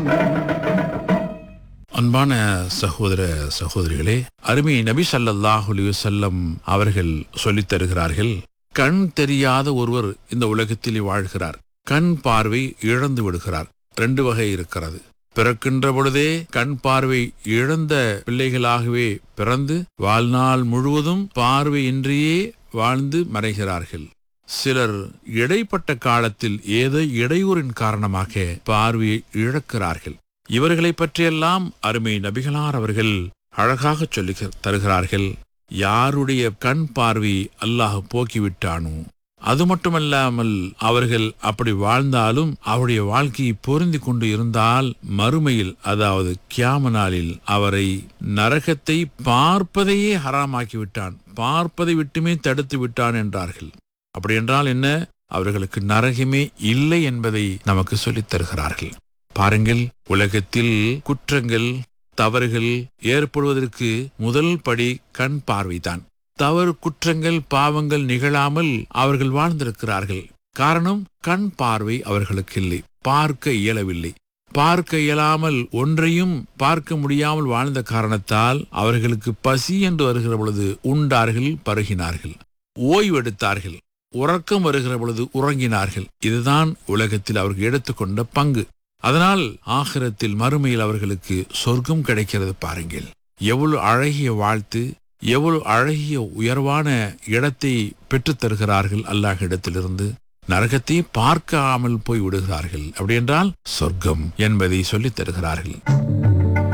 அன்பான சகோதர சகோதரிகளே அருமை நபி ஸல்லல்லாஹு அலைஹி வஸல்லம் அவர்கள் சொல்லித் தருகிறார்கள் கண் தெரியாத ஒருவர் இந்த உலகத்தில் வாழ்கிறார் கண் பார்வை இழந்து விடுகிறார் ரெண்டு வகை இருக்கிறது பிறக்கின்ற பொழுதே கண் பார்வை இழந்த பிள்ளைகளாகவே பிறந்து வாழ்நாள் முழுவதும் பார்வையின்றியே வாழ்ந்து மறைகிறார்கள் சிலர் இடைப்பட்ட காலத்தில் ஏதோ இடையூறின் காரணமாக பார்வையை இழக்கிறார்கள் இவர்களைப் பற்றியெல்லாம் அருமை நபிகளார் அவர்கள் அழகாக சொல்லி தருகிறார்கள் யாருடைய கண் பார்வை அல்லாஹ் போக்கிவிட்டானோ அது மட்டுமல்லாமல் அவர்கள் அப்படி வாழ்ந்தாலும் அவருடைய வாழ்க்கையை பொருந்தி கொண்டு இருந்தால் மறுமையில் அதாவது கியாம நாளில் அவரை நரகத்தை பார்ப்பதையே ஹராமாக்கி விட்டான் பார்ப்பதை விட்டுமே தடுத்து விட்டான் என்றார்கள் அப்படி என்றால் என்ன அவர்களுக்கு நரகமே இல்லை என்பதை நமக்கு சொல்லித் தருகிறார்கள் பாருங்கள் உலகத்தில் குற்றங்கள் தவறுகள் ஏற்படுவதற்கு முதல் படி கண் பார்வைதான் தவறு குற்றங்கள் பாவங்கள் நிகழாமல் அவர்கள் வாழ்ந்திருக்கிறார்கள் காரணம் கண் பார்வை அவர்களுக்கு இல்லை பார்க்க இயலவில்லை பார்க்க இயலாமல் ஒன்றையும் பார்க்க முடியாமல் வாழ்ந்த காரணத்தால் அவர்களுக்கு பசி என்று வருகிற பொழுது உண்டார்கள் பருகினார்கள் ஓய்வெடுத்தார்கள் உறக்கம் வருகிற பொழுது உறங்கினார்கள் இதுதான் உலகத்தில் அவர்கள் எடுத்துக்கொண்ட பங்கு அதனால் ஆகிரத்தில் மறுமையில் அவர்களுக்கு சொர்க்கம் கிடைக்கிறது பாருங்கள் எவ்வளவு அழகிய வாழ்த்து எவ்வளவு அழகிய உயர்வான இடத்தை பெற்றுத் தருகிறார்கள் அல்லாஹ் இடத்திலிருந்து நரகத்தை பார்க்காமல் போய் விடுகிறார்கள் அப்படி என்றால் சொர்க்கம் என்பதை சொல்லித் தருகிறார்கள்